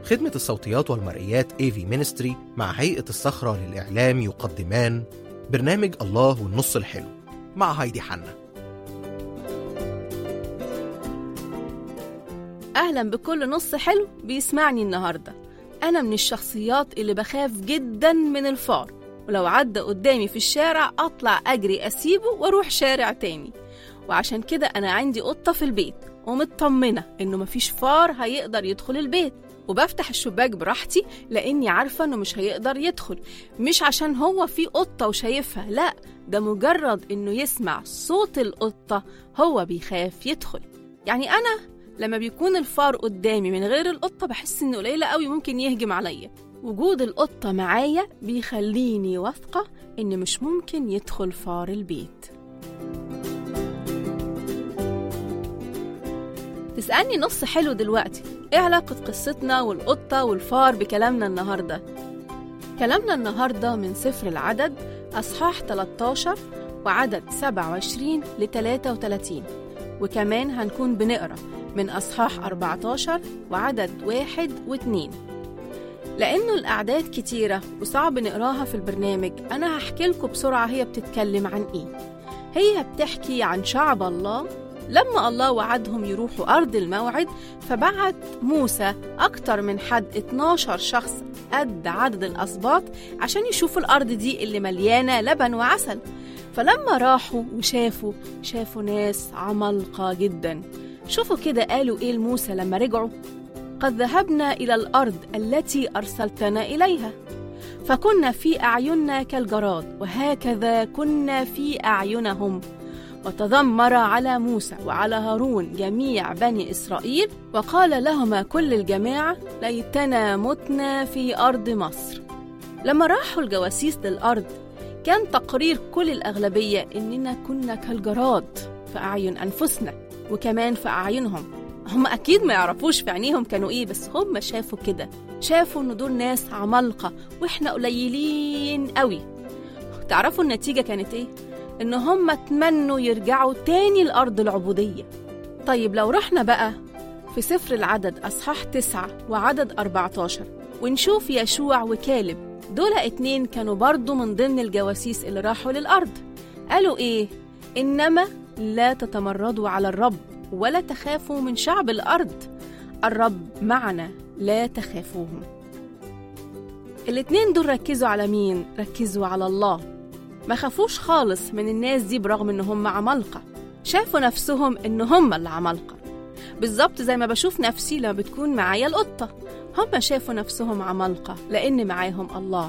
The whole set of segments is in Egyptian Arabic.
خدمة الصوتيات والمرئيات AV Ministry مع هيئة الصخرة للإعلام يقدمان برنامج الله والنص الحلو مع هايدي حنا أهلا بكل نص حلو بيسمعني النهاردة أنا من الشخصيات اللي بخاف جدا من الفار ولو عدى قدامي في الشارع أطلع أجري أسيبه وأروح شارع تاني وعشان كده أنا عندي قطة في البيت ومطمنة إنه مفيش فار هيقدر يدخل البيت وبفتح الشباك براحتي لأني عارفة إنه مش هيقدر يدخل مش عشان هو في قطة وشايفها لأ ده مجرد إنه يسمع صوت القطة هو بيخاف يدخل يعني أنا لما بيكون الفار قدامي من غير القطة بحس إنه قليلة قوي ممكن يهجم عليا وجود القطة معايا بيخليني واثقة إن مش ممكن يدخل فار البيت تسألني نص حلو دلوقتي إيه علاقة قصتنا والقطة والفار بكلامنا النهاردة؟ كلامنا النهاردة من سفر العدد أصحاح 13 وعدد 27 ل 33 وكمان هنكون بنقرأ من أصحاح 14 وعدد واحد واتنين لأنه الأعداد كتيرة وصعب نقراها في البرنامج أنا هحكي لكم بسرعة هي بتتكلم عن إيه هي بتحكي عن شعب الله لما الله وعدهم يروحوا أرض الموعد فبعت موسى أكتر من حد 12 شخص قد عدد الأسباط عشان يشوفوا الأرض دي اللي مليانة لبن وعسل فلما راحوا وشافوا شافوا ناس عمالقة جدا شوفوا كده قالوا إيه لموسى لما رجعوا قد ذهبنا إلى الأرض التي أرسلتنا إليها فكنا في أعيننا كالجراد وهكذا كنا في أعينهم وتذمر على موسى وعلى هارون جميع بني إسرائيل وقال لهما كل الجماعة ليتنا متنا في أرض مصر لما راحوا الجواسيس للأرض كان تقرير كل الأغلبية إننا كنا كالجراد في أعين أنفسنا وكمان في أعينهم هم أكيد ما يعرفوش في عينيهم كانوا إيه بس هم شافوا كده شافوا إن دول ناس عمالقة وإحنا قليلين قوي تعرفوا النتيجة كانت إيه؟ إن هم تمنوا يرجعوا تاني لأرض العبودية طيب لو رحنا بقى في سفر العدد أصحاح تسعة وعدد 14 ونشوف يشوع وكالب دول اتنين كانوا برضو من ضمن الجواسيس اللي راحوا للأرض قالوا إيه؟ إنما لا تتمردوا على الرب ولا تخافوا من شعب الأرض الرب معنا لا تخافوهم الاتنين دول ركزوا على مين؟ ركزوا على الله ما خافوش خالص من الناس دي برغم ان هم عمالقة شافوا نفسهم ان هم اللي عمالقة بالظبط زي ما بشوف نفسي لما بتكون معايا القطة هم شافوا نفسهم عمالقة لأن معاهم الله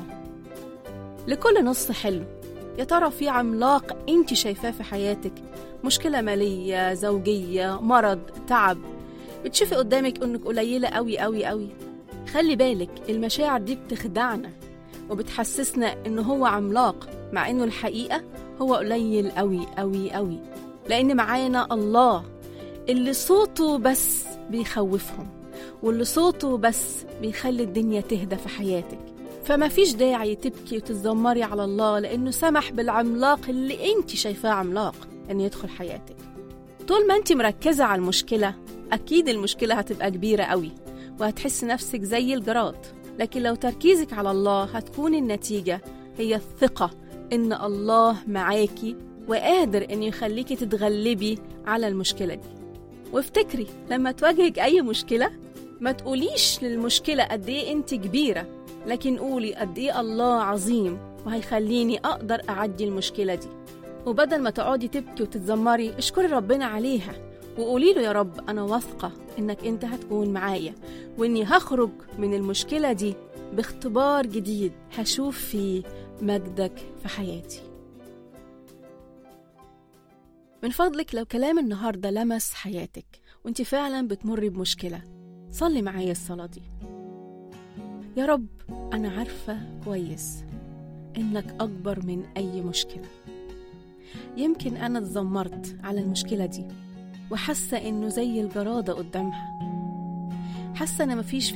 لكل نص حلو يا ترى في عملاق انت شايفاه في حياتك مشكلة مالية زوجية مرض تعب بتشوفي قدامك انك قليلة قوي قوي قوي خلي بالك المشاعر دي بتخدعنا وبتحسسنا انه هو عملاق مع انه الحقيقة هو قليل قوي قوي قوي لان معانا الله اللي صوته بس بيخوفهم واللي صوته بس بيخلي الدنيا تهدى في حياتك فما فيش داعي تبكي وتتذمري على الله لأنه سمح بالعملاق اللي انت شايفاه عملاق أن يدخل حياتك طول ما انت مركزة على المشكلة أكيد المشكلة هتبقى كبيرة قوي وهتحس نفسك زي الجراد لكن لو تركيزك على الله هتكون النتيجة هي الثقة إن الله معاكي وقادر إن يخليكي تتغلبي على المشكلة دي وافتكري لما تواجهك أي مشكلة ما تقوليش للمشكلة قد إيه أنت كبيرة لكن قولي قد إيه الله عظيم وهيخليني أقدر أعدي المشكلة دي وبدل ما تقعدي تبكي وتتذمري اشكري ربنا عليها وقولي له يا رب أنا واثقة إنك أنت هتكون معايا وإني هخرج من المشكلة دي باختبار جديد هشوف فيه مجدك في حياتي من فضلك لو كلام النهاردة لمس حياتك وانت فعلا بتمري بمشكلة صلي معايا الصلاة دي يا رب أنا عارفة كويس إنك أكبر من أي مشكلة يمكن أنا اتذمرت على المشكلة دي وحاسة إنه زي الجرادة قدامها حاسة إن مفيش